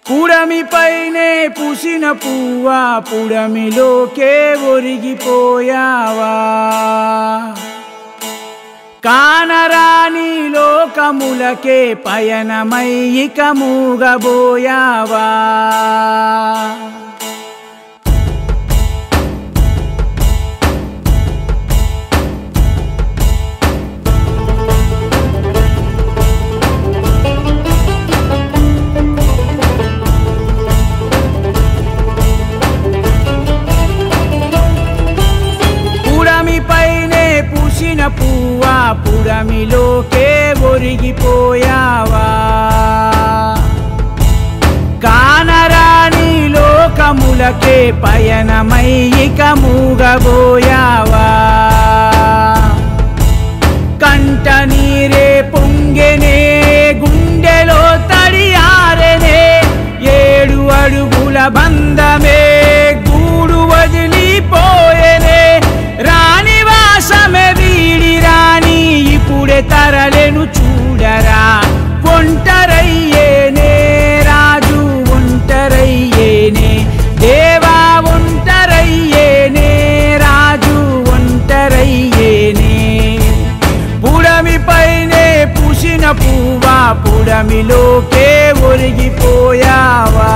పుడమిపైనే పూసిన పువ్వా పుడమిలోకే ఒరిగిపోయావా కానరాని లోకములకే పయనమై ఇక మూగబోయావా పుడమిపైనే పూసిన పువ్వా పుడమిలోకే ఒరిగిపోయావా కానరాని లోకములకే పయనమై ఇక మూగబోయావా కంట నీరే పొంగెనే గుండెలో తడియారెనే ఏడు అడుగుల బంధమే గూడు వదిలిపోయెనే రాణి వాసమే వీడి రాణి ఇప్పుడే తరలెను చూడరా ఒంటరయ్యేనే రాజు ఒంటరయ్యేనే దేవా ఒంటరయ్యేనే రాజు ఒంటరయ్యేనే పుడమిపైనే పూసిన పువ్వా పుడమిలోకే ఒరిగిపోయావా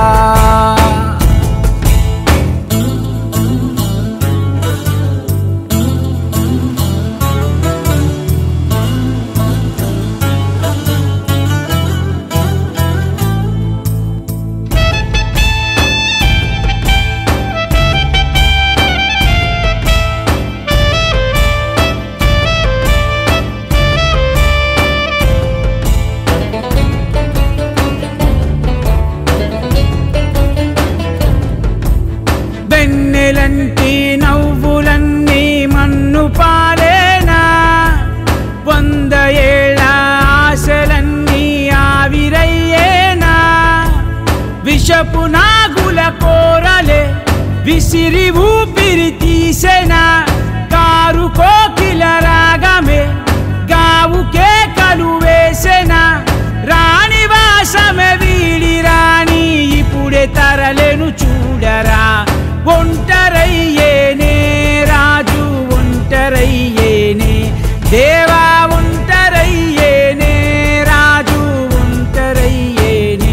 వెన్నెలంటి నవ్వులన్నీ మన్ను పాలేనా వంద ఏళ్ళ ఆశలన్నీ ఆవిరయ్యేనా విషపు నాగుల కోరలే విసిరి ఊపిరి తీసెనా కారు కోకిల రాగమే గావుకే కలు వేసెనా రాణి వాసమే వీడి రాణి ఇప్పుడే తరలేను చూడరా ఒంటరయ్యేనే రాజు ఒంటరయ్యేనే దేవా ఒంటరయ్యేనే రాజు ఒంటరయ్యేనే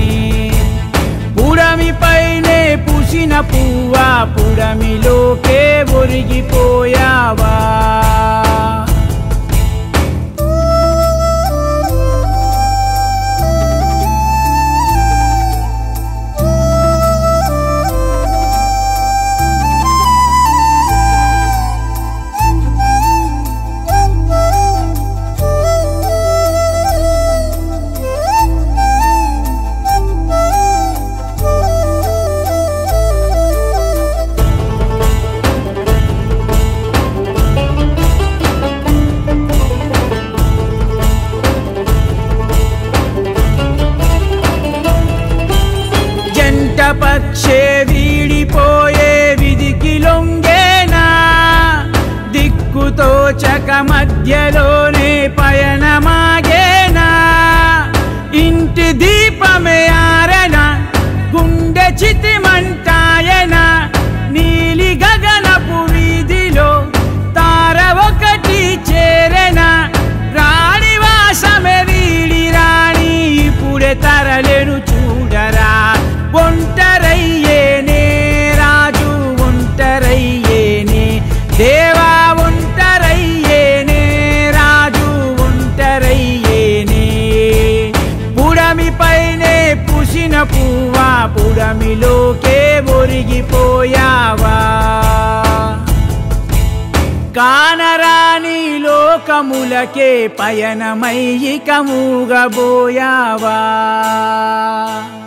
పుడమిపైనే పూసిన పువ్వా పుడమిలోకే ఒరిగిపోయావా జంట పక్షే వీడిపోయే విధికి లొంగేనా దిక్కుతో చక మధ్యలోనే పయనమాగేనా ఇంటి దీపమే ఆరన గుండె చితిమంటాయనా నీలి గగనపు వీధిలో తార ఒకటి చేరెనా రాణి వాసమే వీడి రాణి ఇప్పుడే తరలేను చూడరా ఒంటరయ్యేనే రాజు ఒంటరయ్యేనే దేవా ఒంటరయ్యేనే రాజు ఒంటరయ్యేనే పుడమిపైనే పూసిన పువ్వా పుడమిలోకే ఒరిగిపోయావా కానరాని లోకములకే పయనమై ఇక మూగబోయావా